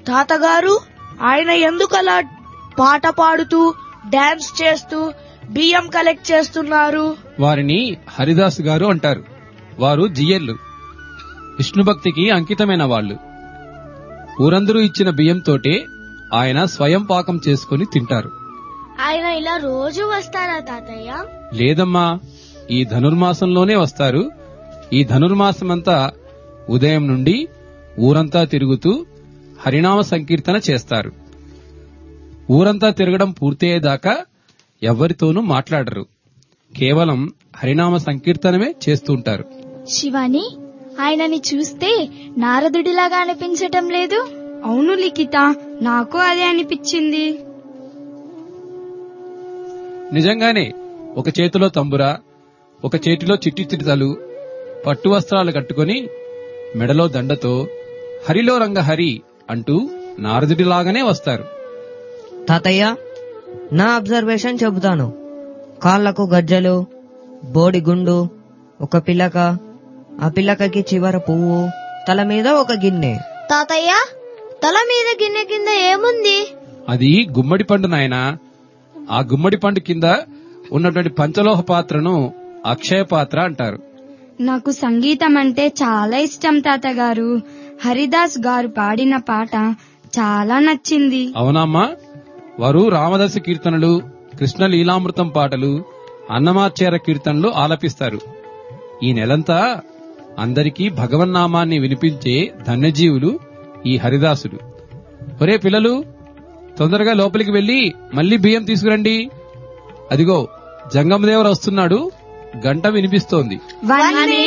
తాతగారు ఆయన ఎందుకు అలా పాట పాడుతూ డాన్స్ చేస్తూ బియ్యం కలెక్ట్ చేస్తున్నారు వారిని హరిదాస్ గారు అంటారు వారు జియర్లు విష్ణు భక్తికి అంకితమైన వాళ్ళు ఊరందరూ ఇచ్చిన బియ్యంతోటే ఆయన స్వయం పాకం చేసుకుని తింటారు ఆయన ఇలా రోజు వస్తారా తాతయ్య లేదమ్మా ఈ ధనుర్మాసంలోనే వస్తారు ఈ ధనుర్మాసమంతా ఉదయం నుండి ఊరంతా తిరుగుతూ హరినామ సంకీర్తన చేస్తారు ఊరంతా తిరగడం పూర్తయ్యేదాకా ఎవ్వరితోనూ మాట్లాడరు కేవలం హరినామ సంకీర్తనమే చేస్తుంటారు శివాని ఆయనని చూస్తే నారదుడిలాగా అనిపించటం లేదు అవును లిఖిత నాకు అదే అనిపించింది నిజంగానే ఒక చేతిలో తంబుర ఒక చేతిలో చిట్టి చిటితలు పట్టు వస్త్రాలు కట్టుకొని మెడలో దండతో హరిలో రంగ హరి అంటూ నారదుడిలాగానే వస్తారు తాతయ్య నా అబ్జర్వేషన్ చెబుతాను కాళ్లకు గజ్జలు బోడి గుండు ఒక పిల్లక ఆ పిల్లకకి చివర పువ్వు తల మీద ఒక గిన్నె తాతయ్య తల మీద గిన్నె కింద ఏముంది అది గుమ్మడి పండు నాయనా ఆ గుమ్మడి పండు కింద ఉన్నటువంటి పంచలోహ పాత్రను అక్షయ పాత్ర అంటారు నాకు సంగీతం అంటే చాలా ఇష్టం తాతగారు హరిదాస్ గారు పాడిన పాట చాలా నచ్చింది అవునమ్మా వారు రామదాసు కీర్తనలు కృష్ణ లీలామృతం పాటలు అన్నమాచార కీర్తనలు ఆలపిస్తారు ఈ నెలంతా అందరికీ భగవన్నామాన్ని వినిపించే ధన్యజీవులు ఈ హరిదాసులు ఒరే పిల్లలు తొందరగా లోపలికి వెళ్లి మళ్ళీ బియ్యం తీసుకురండి అదిగో జంగమదేవరు వస్తున్నాడు గంట వినిపిస్తోంది వన్